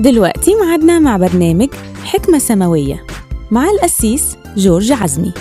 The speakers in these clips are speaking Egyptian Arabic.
دلوقتي معادنا مع برنامج حكمة سماوية مع القسيس جورج عزمي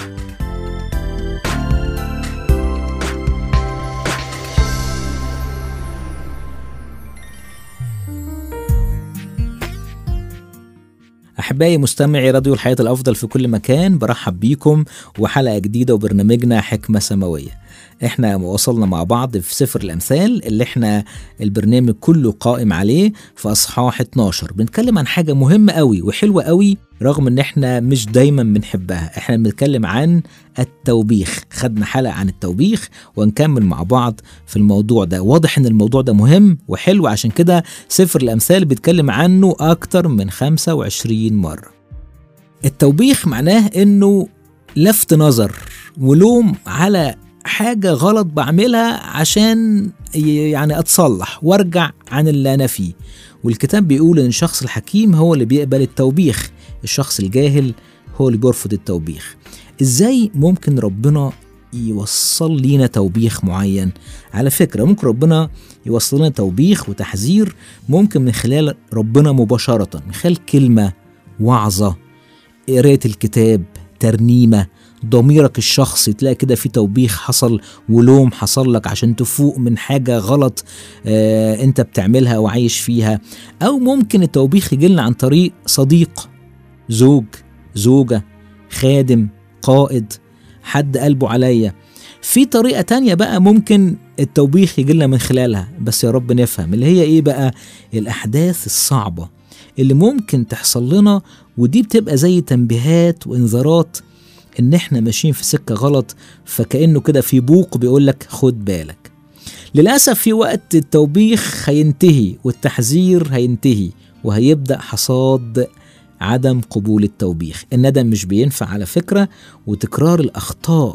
أحبائي مستمعي راديو الحياة الأفضل في كل مكان برحب بيكم وحلقة جديدة وبرنامجنا حكمة سماوية احنا وصلنا مع بعض في سفر الأمثال اللي احنا البرنامج كله قائم عليه في أصحاح 12 بنتكلم عن حاجة مهمة قوي وحلوة قوي رغم ان احنا مش دايما بنحبها احنا بنتكلم عن التوبيخ خدنا حلقة عن التوبيخ ونكمل مع بعض في الموضوع ده واضح ان الموضوع ده مهم وحلو عشان كده سفر الأمثال بيتكلم عنه أكتر من 25 مرة التوبيخ معناه انه لفت نظر ولوم على حاجة غلط بعملها عشان يعني أتصلح وارجع عن اللي أنا فيه والكتاب بيقول إن الشخص الحكيم هو اللي بيقبل التوبيخ الشخص الجاهل هو اللي بيرفض التوبيخ إزاي ممكن ربنا يوصل لينا توبيخ معين على فكرة ممكن ربنا يوصل لنا توبيخ وتحذير ممكن من خلال ربنا مباشرة من خلال كلمة وعظة قراية الكتاب ترنيمة ضميرك الشخصي تلاقي كده في توبيخ حصل ولوم حصل لك عشان تفوق من حاجة غلط آه انت بتعملها وعايش فيها او ممكن التوبيخ يجيلنا عن طريق صديق زوج زوجة خادم قائد حد قلبه عليا في طريقة تانية بقى ممكن التوبيخ يجيلنا من خلالها بس يا رب نفهم اللي هي ايه بقى الأحداث الصعبة اللي ممكن تحصل لنا ودي بتبقى زي تنبيهات وانذارات ان احنا ماشيين في سكه غلط فكانه كده في بوق بيقول لك خد بالك للاسف في وقت التوبيخ هينتهي والتحذير هينتهي وهيبدا حصاد عدم قبول التوبيخ الندم مش بينفع على فكره وتكرار الاخطاء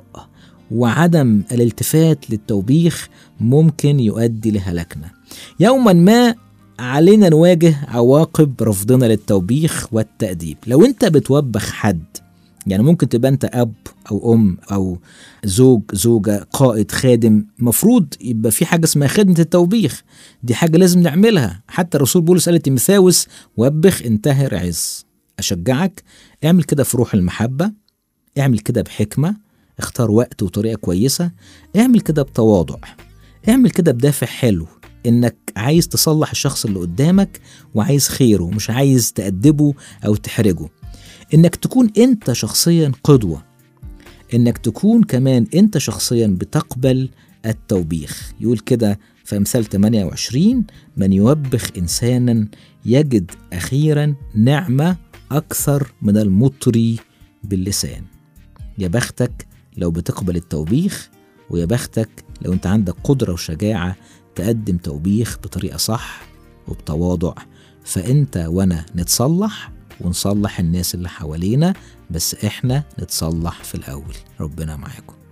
وعدم الالتفات للتوبيخ ممكن يؤدي لهلاكنا يوما ما علينا نواجه عواقب رفضنا للتوبيخ والتأديب لو انت بتوبخ حد يعني ممكن تبقى انت اب او ام او زوج زوجه قائد خادم مفروض يبقى في حاجه اسمها خدمه التوبيخ دي حاجه لازم نعملها حتى الرسول بولس قال لتيموثاوس وبخ انتهر عز اشجعك اعمل كده في روح المحبه اعمل كده بحكمه اختار وقت وطريقه كويسه اعمل كده بتواضع اعمل كده بدافع حلو انك عايز تصلح الشخص اللي قدامك وعايز خيره مش عايز تأدبه او تحرجه انك تكون انت شخصيا قدوه انك تكون كمان انت شخصيا بتقبل التوبيخ يقول كده في امثال 28 من يوبخ انسانا يجد اخيرا نعمه اكثر من المطري باللسان يا بختك لو بتقبل التوبيخ ويا بختك لو انت عندك قدره وشجاعه تقدم توبيخ بطريقه صح وبتواضع فانت وانا نتصلح ونصلح الناس اللي حوالينا بس احنا نتصلح في الاول ربنا معاكم